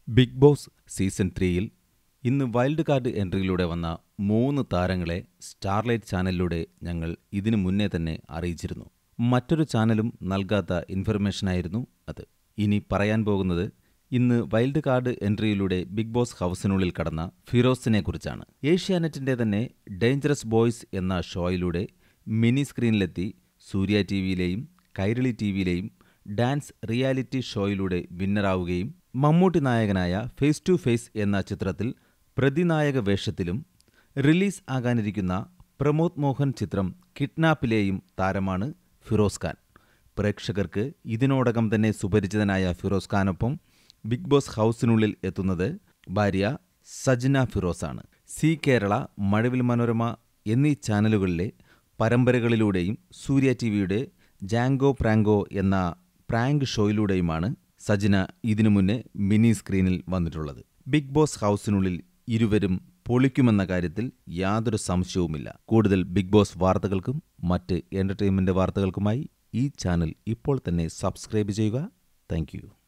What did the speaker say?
big boss season ത്രീയിൽ ഇന്ന് wild card എൻട്രിയിലൂടെ വന്ന മൂന്ന് താരങ്ങളെ സ്റ്റാർലൈറ്റ് ചാനലിലൂടെ ഞങ്ങൾ ഇതിനു മുന്നേ തന്നെ അറിയിച്ചിരുന്നു മറ്റൊരു ചാനലും നൽകാത്ത ഇൻഫർമേഷനായിരുന്നു അത് ഇനി പറയാൻ പോകുന്നത് ഇന്ന് വൈൽഡ് കാർഡ് എൻട്രിയിലൂടെ ബിഗ് ബോസ് ഹൗസിനുള്ളിൽ കടന്ന ഫിറോസിനെ കുറിച്ചാണ് ഏഷ്യാനെറ്റിന്റെ തന്നെ ഡേഞ്ചറസ് ബോയ്സ് എന്ന ഷോയിലൂടെ മിനി സ്ക്രീനിലെത്തി സൂര്യ ടി വിയിലെയും കൈരളി ടി വിയിലെയും ഡാൻസ് റിയാലിറ്റി ഷോയിലൂടെ വിന്നറാവുകയും മമ്മൂട്ടി നായകനായ ഫേസ് ടു ഫേസ് എന്ന ചിത്രത്തിൽ പ്രതിനായക വേഷത്തിലും റിലീസ് ആകാനിരിക്കുന്ന പ്രമോദ് മോഹൻ ചിത്രം കിഡ്നാപ്പിലെയും താരമാണ് ഫിറോസ് ഖാൻ പ്രേക്ഷകർക്ക് ഇതിനോടകം തന്നെ സുപരിചിതനായ ഫിറോസ് ഖാനൊപ്പം ബിഗ് ബോസ് ഹൗസിനുള്ളിൽ എത്തുന്നത് ഭാര്യ സജ്ന ഫിറോസാണ് സി കേരള മഴവിൽ മനോരമ എന്നീ ചാനലുകളിലെ പരമ്പരകളിലൂടെയും സൂര്യ ടി വിയുടെ ജാങ്കോ പ്രാങ്കോ എന്ന പ്രാങ്ക് ഷോയിലൂടെയുമാണ് സജ്ന ഇതിനു മുന്നേ മിനി സ്ക്രീനിൽ വന്നിട്ടുള്ളത് ബിഗ് ബോസ് ഹൗസിനുള്ളിൽ ഇരുവരും പൊളിക്കുമെന്ന കാര്യത്തിൽ യാതൊരു സംശയവുമില്ല കൂടുതൽ ബിഗ് ബോസ് വാർത്തകൾക്കും മറ്റ് എന്റർടൈൻമെന്റ് വാർത്തകൾക്കുമായി ഈ ചാനൽ ഇപ്പോൾ തന്നെ സബ്സ്ക്രൈബ് ചെയ്യുക താങ്ക്